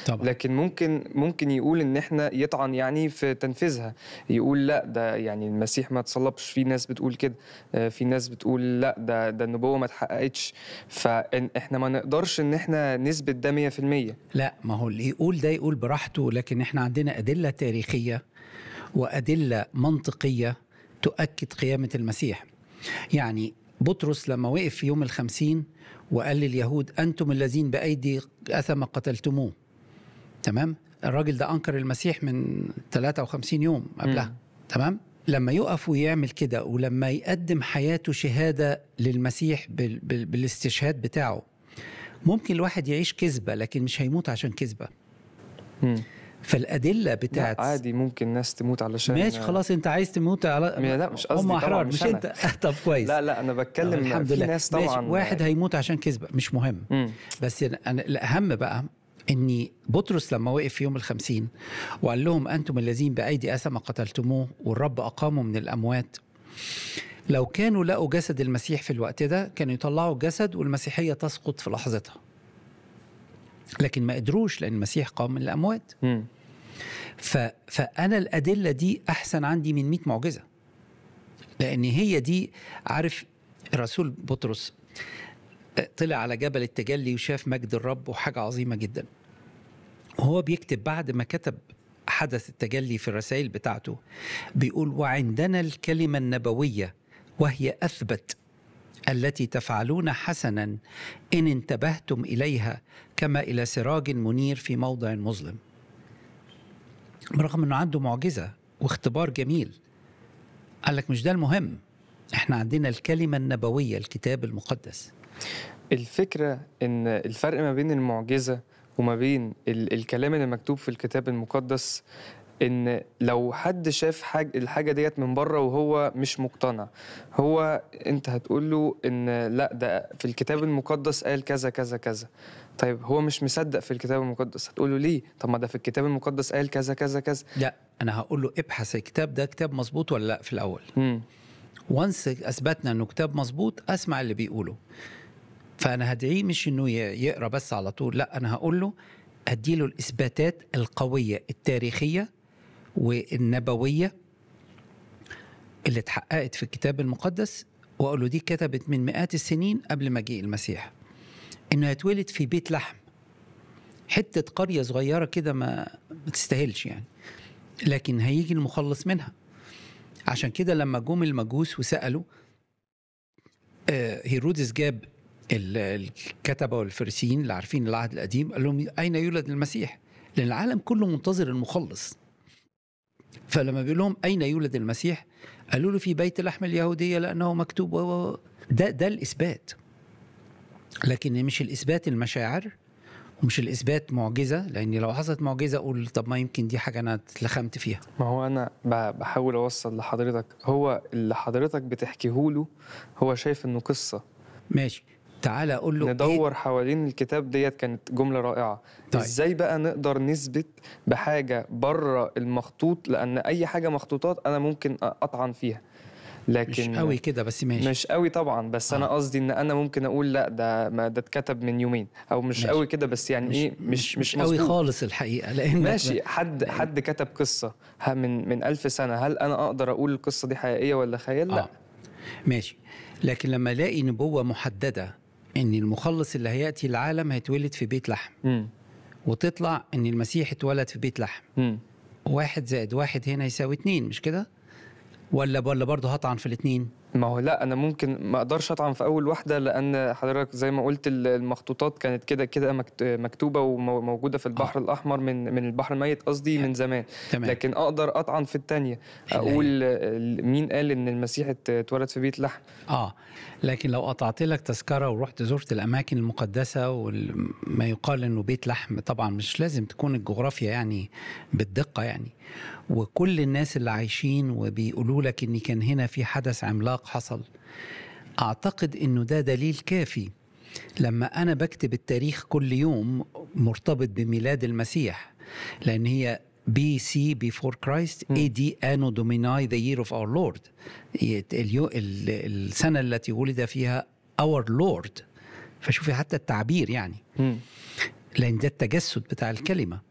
طبعا لكن ممكن ممكن يقول ان احنا يطعن يعني في تنفيذها يقول لا ده يعني المسيح ما اتصلبش في ناس بتقول كده آه، في ناس بتقول لا ده ده النبوه ما اتحققتش فاحنا ما نقدرش ان احنا نثبت ده 100% لا ما هو اللي يقول ده يقول براحته لكن احنا عندنا أدلة تاريخية وأدلة منطقية تؤكد قيامة المسيح يعني بطرس لما وقف في يوم الخمسين وقال لليهود أنتم الذين بأيدي أثم قتلتموه تمام الراجل ده أنكر المسيح من 53 يوم قبلها مم. تمام لما يقف ويعمل كده ولما يقدم حياته شهادة للمسيح بال بال بالاستشهاد بتاعه ممكن الواحد يعيش كذبة لكن مش هيموت عشان كذبة مم. فالأدلة لا بتاعت عادي ممكن ناس تموت علشان ماشي خلاص انت عايز تموت على لا، مش قصدي هم طبعاً، احرار مش مش أنا. انت طب كويس لا لا انا بتكلم الحمد في لله ناس ماشي. طبعا واحد هيموت عشان كذبة مش مهم مم. بس أنا الأهم بقى إني بطرس لما وقف في يوم الخمسين وقال لهم أنتم الذين بأيدي أثم قتلتموه والرب أقامه من الأموات لو كانوا لقوا جسد المسيح في الوقت ده كانوا يطلعوا الجسد والمسيحية تسقط في لحظتها لكن ما قدروش لأن المسيح قام من الأموات مم. ف... فأنا الأدلة دي أحسن عندي من 100 معجزة لأن هي دي عارف الرسول بطرس طلع على جبل التجلي وشاف مجد الرب وحاجة عظيمة جدا وهو بيكتب بعد ما كتب حدث التجلي في الرسائل بتاعته بيقول وعندنا الكلمة النبوية وهي أثبت التي تفعلون حسنا إن انتبهتم إليها كما إلى سراج منير في موضع مظلم برغم أنه عنده معجزة واختبار جميل قال لك مش ده المهم احنا عندنا الكلمة النبوية الكتاب المقدس الفكرة إن الفرق ما بين المعجزة وما بين ال الكلام اللي مكتوب في الكتاب المقدس إن لو حد شاف حاجة الحاجة ديت من بره وهو مش مقتنع هو أنت هتقول له إن لا ده في الكتاب المقدس قال كذا كذا كذا طيب هو مش مصدق في الكتاب المقدس هتقول له ليه طب ما ده في الكتاب المقدس قال كذا كذا كذا لا أنا هقول له ابحث الكتاب ده كتاب مظبوط ولا لا في الأول مم. وانس اثبتنا انه كتاب مظبوط اسمع اللي بيقوله فانا هدعيه مش انه ي- يقرا بس على طول لا انا هقول له اديله الاثباتات القويه التاريخيه والنبويه اللي اتحققت في الكتاب المقدس واقول له دي كتبت من مئات السنين قبل مجيء المسيح انه هيتولد في بيت لحم حته قريه صغيره كده ما ما تستاهلش يعني لكن هيجي المخلص منها عشان كده لما جم المجوس وسالوا آه، هيرودس جاب ال- الكتبه والفريسيين اللي عارفين العهد القديم قال لهم اين يولد المسيح؟ لان العالم كله منتظر المخلص فلما بيقول لهم اين يولد المسيح؟ قالوا له في بيت لحم اليهوديه لانه مكتوب و- و- ده ده الاثبات لكن مش الاثبات المشاعر ومش الاثبات معجزه لان لو حصلت معجزه اقول طب ما يمكن دي حاجه انا اتلخمت فيها ما هو انا ب- بحاول اوصل لحضرتك هو اللي حضرتك بتحكيه له هو شايف انه قصه ماشي تعالى اقول له إيه؟ ندور حوالين الكتاب ديت كانت جمله رائعه طيب. ازاي بقى نقدر نثبت بحاجه بره المخطوط لان اي حاجه مخطوطات انا ممكن اطعن فيها لكن مش قوي كده بس ماشي مش قوي طبعا بس آه. انا قصدي ان انا ممكن اقول لا ده ما ده اتكتب من يومين او مش ماشي. قوي كده بس يعني ايه مش مش, قوي مظبوط. خالص الحقيقه لان ماشي حد حد كتب قصه ها من من ألف سنه هل انا اقدر اقول القصه دي حقيقيه ولا خيال لا آه. ماشي لكن لما الاقي نبوه محدده ان المخلص اللي هياتي العالم هيتولد في بيت لحم مم. وتطلع ان المسيح اتولد في بيت لحم مم. واحد زائد واحد هنا يساوي اتنين مش كده ولا ولا برضه هطعن في الاتنين ما هو لا انا ممكن ما اقدرش اطعن في اول واحده لان حضرتك زي ما قلت ال- المخطوطات كانت كده كده مكت- مكتوبه وموجوده في البحر الاحمر من من البحر الميت قصدي من زمان تمام لكن اقدر اطعن في الثانيه اللي هي؟ اقول ال- مين قال ان المسيح ات- اتولد في بيت لحم اه لكن لو قطعت لك تذكره ورحت زرت الاماكن المقدسه وما يقال انه بيت لحم طبعا مش لازم تكون الجغرافيا يعني بالدقه يعني وكل الناس اللي عايشين وبيقولوا لك ان كان هنا في حدث عملاق حصل اعتقد انه ده دليل كافي لما انا بكتب التاريخ كل يوم مرتبط بميلاد المسيح لان هي بي سي بيفور كرايست اي دي انو دوميناي ذا يير اوف اور لورد السنه التي ولد فيها اور لورد فشوفي حتى التعبير يعني مم. لان ده التجسد بتاع الكلمه